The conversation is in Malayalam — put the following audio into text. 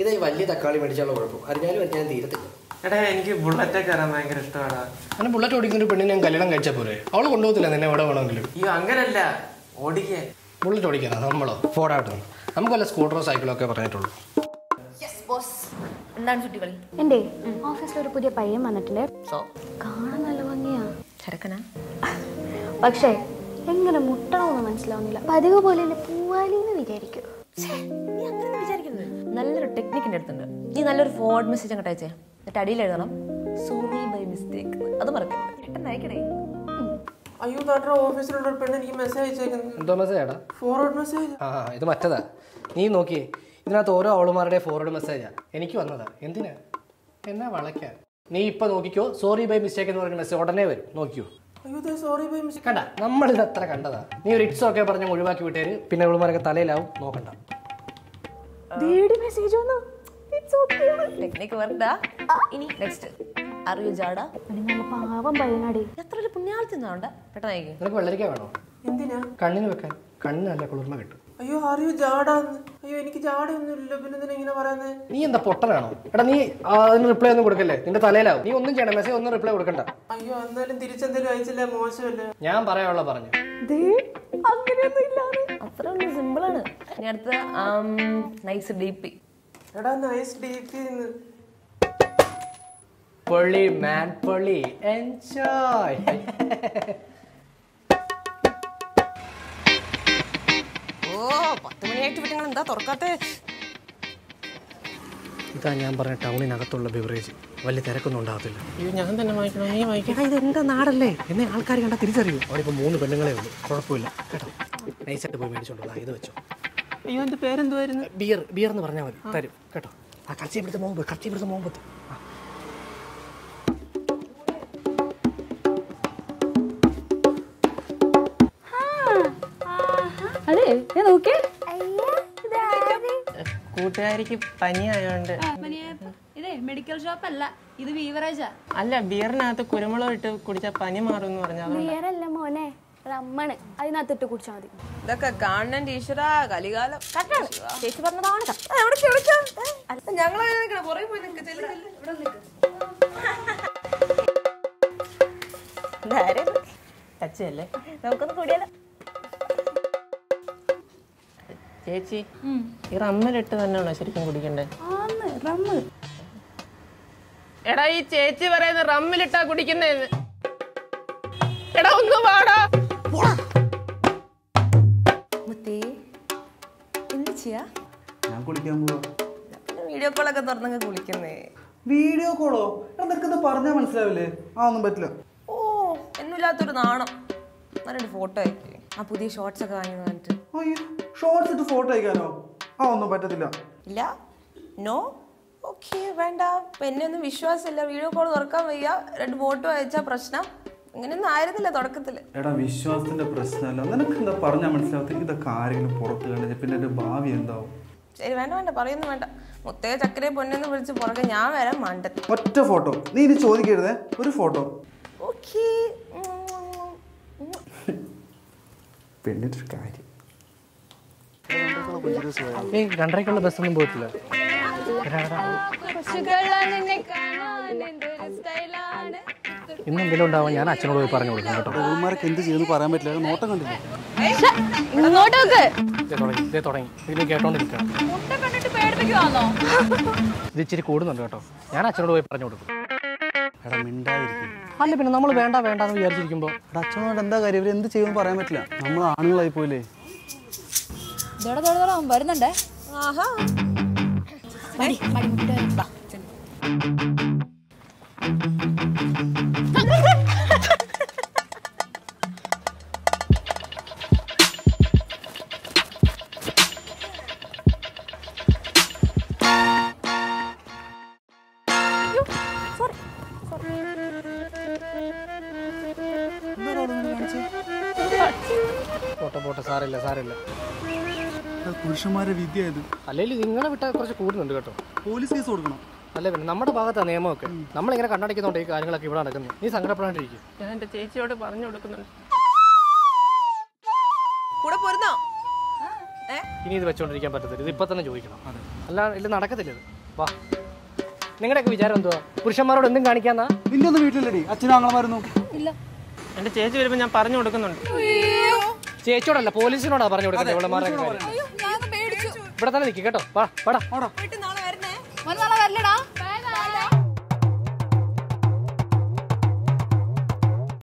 ഇതാ ഈ വലിയ തക്കാളി മേടിച്ചുള്ള കുഴപ്പം അറിഞ്ഞാലും ഞാൻ തീരത്തില്ല എടാ എനിക്ക് ബുള്ളറ്റ് കയറാൻ ഭയങ്കര ഇഷ്ടമാണ് അങ്ങനെ ബുള്ളറ്റ് ഓടിക്കുന്ന ഒരു പെണ്ണിനെ ഞാൻ കല്യാണം കഴിച്ചാൽ പോരെ അവൾ കൊണ്ടുപോകത്തില്ല നിന്നെ എവിടെ വേണമെങ്കിലും അയ്യോ അങ്ങനല്ല ഓടിക്കാൻ ബുള്ളറ്റ് ഓടിക്കാനാ നമ്മളോ ഫോർഡായിട്ട് നമുക്ക് വല്ല സ്കൂട്ടറോ സൈക്കിളോ ഒക്കെ പറഞ്ഞിട്ടുള്ളൂ എന്താണ് ചുട്ടികളി എന്റെ ഓഫീസിൽ ഒരു പുതിയ പയ്യൻ വന്നിട്ടുണ്ട് സോ കാണാൻ നല്ല ഭംഗിയാ ചെറുക്കനാ പക്ഷേ എങ്ങനെ മുട്ടണമെന്ന് മനസ്സിലാവുന്നില്ല പതിവ് പോലെ പൂവാലിന്ന് വിചാരിക്കും നീ അങ്ങനെ വിചാരിക്കുന്നത് നല്ലൊരു ടെക്നിക്ക് എൻ്റെ അടുത്തുണ്ട് നീ നല്ലൊരു ഫോർഡ് മെസ്സേജ് അങ്ങോട്ട് അയച്ചേ എന്നിട്ട് അടിയിൽ എഴുതണം സോറി ബൈ മിസ്റ്റേക്ക് അത് മറക്കരുത് പെട്ടെന്ന് അയക്കണേ അയ്യോ താട്ടെ ഓഫീസിലുള്ള ഒരു പെണ്ണ് എനിക്ക് മെസ്സേജ് അയച്ചേക്കുന്നത് എന്തോ മെസ്സേജ് ഏടാ ഫോർവേഡ് മെസ്സേജ് ആ ഇത് മറ്റതാ നീ നോക്കിയേ ഇതിനകത്ത് ഓരോ അവളുമാരുടെ ഫോർവേഡ് മെസ്സേജാ എനിക്ക് വന്നതാ എന്തിനാ എന്നാ വളയ്ക്കാൻ നീ ഇപ്പൊ നോക്കിക്കോ സോറി ബൈ മിസ്റ്റേക്ക് എന്ന് പറയുന്ന മെസ്സേജ് ഉടനെ വരും നോക്കിയോ അയ്യോ സോറി ബൈ മിസ്റ്റേക്ക് കണ്ട നമ്മൾ ഇത് അത്ര കണ്ടതാ നീ ഒരു ഇറ്റ്സ് ഒക്കെ പറഞ്ഞ് ഒഴിവാക്കി വിട്ടേര് പിന്നെ അവളുമാരൊക്കെ തലയിലാവും നോക്കണ്ട മെസ്സേജ് വന്നു ടെക്നിക്ക് വെറുതാ ഇനി നെക്സ്റ്റ് അറിയൂ ജാട നല്ല പാവം പയ്യനാടി എത്ര ഒരു പുണ്യാളത്തി നിന്നാണ്ട് പെട്ടെന്ന് അയക്കും നിനക്ക് വെള്ളരിക്ക വേണോ എന്തിനാ കണ്ണിന് വെക്കാൻ കണ്ണിന് നല്ല കുളിർമ കിട്ടും അയ്യോ അറിയോ ജാടാന്ന് അയ്യോ എനിക്ക് ജാടയൊന്നും ഇല്ല പിന്നെ എന്തിനാ ഇങ്ങനെ പറയുന്നത് നീ എന്താ പൊട്ടനാണോ എടാ നീ ആ, അതിന് റിപ്ലൈ ഒന്നും കൊടുക്കല്ലേ നിന്റെ തലയിലാവും നീ ഒന്നും ചെയ്യണം മെസ്സേജ് ഒന്നും റിപ്ലൈ കൊടുക്കണ്ട അയ്യോ എന്നാലും തിരിച്ചെന്തെങ്കിലും അയച്ചില്ല മോശമല്ലേ ഞാൻ പറയാനുള്ള പറഞ്ഞു അത്ര സിമ്പിളാണ് ഇനി അടുത്ത നൈസ് ഡി പി എടാ നൈസ് ഡി പി പൊള്ളി മാൻ പൊള്ളി എൻജോയ് ഓ പത്ത് മണിയായിട്ട് നിങ്ങൾ എന്താ തുറക്കാത്തേ ഇതാ ഞാൻ പറഞ്ഞ ടൗണിനകത്തുള്ള ബിവറേജ് വലിയ തിരക്കൊന്നും ഉണ്ടാകത്തില്ല അയ്യോ ഞാൻ തന്നെ വായിക്കണം നീ വായിക്കണം എടാ ഇത് എന്റെ നാടല്ലേ എന്നെ ആൾക്കാർ കണ്ടാൽ തിരിച്ചറിയും അവിടെ ഇപ്പോൾ മൂന്ന് പെണ്ണുങ്ങളെ ഉള്ളൂ കുഴപ്പമില്ല കേട്ടോ നൈസായിട്ട് പോയി മേടിച്ചോണ്ടോ ഇത് വെച്ചോ അയ്യോ എന്റെ പേരെന്തുവായിരുന്നു ബിയർ ബിയർ എന്ന് പറഞ്ഞാൽ മതി തരും കേട്ടോ ആ കച്ചി പിടുത്ത മോമ്പ് കച്ചി പിടുത്ത മോമ്പത്ത് ആ അതെ ഞാൻ നോക്കേ കൂട്ടുകാരിക്ക് പനിയായോണ്ട് ഇതേ മെഡിക്കൽ ഷോപ്പ് അല്ല ഇത് ബീവറേജാ അല്ല ബിയറിനകത്ത് കുരുമുളക് ഇട്ട് കുടിച്ചാൽ പനി മാറും എന്ന് പറഞ്ഞു അതുകൊണ്ട് ബിയറല്ല മോനെ റമ്മണ് അതിനകത്തിട്ട് കുടിച്ചാൽ മതി ഇതൊക്കെ കാണണം ടീച്ചറാ കലികാലം ചേച്ചി പറഞ്ഞതാണ് correct. ആ, എവിടെ ചോദിച്ചോ ഞങ്ങൾ പുറകെ പോയി നിൽക്ക് ചെല്ലു ചെല്ലു ഇവിടെ നിൽക്ക് ഇതാരേത്? ടച്ചല്ലേ നമുക്കൊന്ന് കൂടിയാലോ ചേച്ചി ഈ റമ്മലിട്ട് തന്നെയാണോ ശരിക്കും കുടിക്കണ്ടേ എടാ ഈ ചേച്ചി പറയുന്ന റമ്മിലിട്ടാ കുടിക്കുന്നേന്ന് എടാ ഒന്ന് വാടാ മുത്തേ എന്ത് ചെയ്യാ ഞാൻ കുളിക്കാൻ പോവാ പിന്നെ വീഡിയോ കോളൊക്കെ തുറന്നങ്ങ് കുളിക്കുന്നേ വീഡിയോ കോളോ എടാ നിനക്കെന്താ പറഞ്ഞാൽ മനസ്സിലാവില്ലേ ആ ഒന്നും പറ്റില്ല ഓ എന്നില്ലാത്തൊരു നാണം നല്ലൊരു ഫോട്ടോ അയക്കേ ആ പുതിയ ഷോർട്സ് ഒക്കെ വാങ്ങി വന്നിട്ട് അയ്യോ ഷോർട്സ് ഇട്ട് ഫോട്ടോ അയക്കാനോ ആ ഒന്നും പറ്റത്തില്ല ഇല്ല നോ ഓക്കെ വേണ്ട ഇപ്പൊ എന്നെ ഒന്നും വിശ്വാസമില്ല വീഡിയോ കോൾ തുറക്കാൻ വയ്യ രണ്ട് ഫോട്ടോ അയച്ചാ പ്രശ്നം അങ്ങനെയൊന്നും ആയിരുന്നില്ല തുടക്കത്തില് എടാ വിശ്വാസത്തിന്റെ പ്രശ്നമല്ല നിനക്ക് എന്താ പറഞ്ഞാൽ മനസ്സിലാവത്തില്ല ഇതൊക്കെ ആരെങ്കിലും പുറത്ത് കഴിഞ്ഞാൽ പിന്നെ എൻ്റെ ഭാവി എന്താവും ശരി വേണ്ട വേണ്ട പറയുന്നു വേണ്ട മുത്തേ ചക്കരെ പൊന്നെന്ന് വിളിച്ച് പുറകെ ഞാൻ വരാൻ മണ്ടത്തി ഒറ്റ ഫോട്ടോ നീ ഇനി ചോദിക്കരുതേ ഒരു ഫോട്ടോ ഓക്കെ പെണ്ണിൻ്റെ ഒരു കാര്യം ഏയ് രണ്ടരയ്ക്കുള്ള ബസ്സൊന്നും പോയിട്ടില്ല ഇന്ന് എന്തെങ്കിലും ഉണ്ടാവാൻ ഞാൻ അച്ഛനോട് പോയി പറഞ്ഞു കൊടുക്കും കേട്ടോ ഇവന്മാരൊക്കെ എന്ത് ചെയ്യുന്നു പറയാൻ പറ്റില്ല നോട്ടം കണ്ടില്ല ഇങ്ങോട്ടൊക്കെ ഇതേ തുടങ്ങി ഇതേ തുടങ്ങി ഇതിൽ കേട്ടോണ്ടിരിക്കണം ഇത് ഇച്ചിരി കൂടുന്നുണ്ട് കേട്ടോ ഞാൻ അച്ഛനോട് പോയി പറഞ്ഞു കൊടുക്കും എടാ മിണ്ടാതിരിക്കും അല്ല പിന്നെ നമ്മൾ വേണ്ട വേണ്ട എന്ന് വിചാരിച്ചിരിക്കുമ്പോൾ എടാ അച്ഛനോട് എന്താ കാര്യം ഇവർ എന്ത് ചെയ്യുമെന്ന് പറയാൻ പറ്റില്ല നമ്മൾ ആണുങ്ങളായി പോയില്ലേ വരുന്നുണ്ടേ ആഹാ പോട്ടെ പോട്ടെ സാറില്ല സാറില്ല എടാ പുരുഷന്മാരെ വിദ്യ ഇത് അല്ലെങ്കിൽ നിങ്ങളെ വിട്ടാൽ കുറച്ച് കൂടുന്നുണ്ട് കേട്ടോ പോലീസ് കേസ് കൊടുക്കണം അല്ല പിന്നെ നമ്മുടെ ഭാഗത്താണ് നിയമമൊക്കെ നമ്മളിങ്ങനെ കണ്ണടയ്ക്കുന്നുണ്ട് ഈ കാര്യങ്ങളൊക്കെ ഇവിടെ നടക്കുന്നത് നീ സങ്കടപ്പെടാണ്ടിരിക്കും ഞാൻ എന്റെ ചേച്ചിയോട് പറഞ്ഞു കൊടുക്കുന്നുണ്ട് കൂടെ പോരുന്നോ ഏ ഇനി ഇത് വെച്ചോണ്ടിരിക്കാൻ പറ്റത്തില്ല ഇത് ഇപ്പൊ തന്നെ ചോദിക്കണം അല്ല ഇത് നടക്കത്തില്ല ഇത് വാ നിങ്ങളുടെയൊക്കെ വിചാരം എന്തുവാ പുരുഷന്മാരോട് എന്തും കാണിക്കാന്നാ നിന്റെ ഒന്നും വീട്ടിലടി അച്ഛനും ആങ്ങളമായിരുന്നു എന്റെ ചേച്ചി വരുമ്പോ ഞാൻ പറഞ്ഞു കൊടുക്കുന്നുണ്ട് ചേച്ചിയോടല്ല പോലീസിനോടാ പറഞ്ഞു കൊടുക്കുന്നത് ഇവിടെ മാറാൻ കാര്യം ഇവിടെ തന്നെ നിൽക്കും കേട്ടോ വാ വാടാ പോയിട്ട് നാളെ വരണേ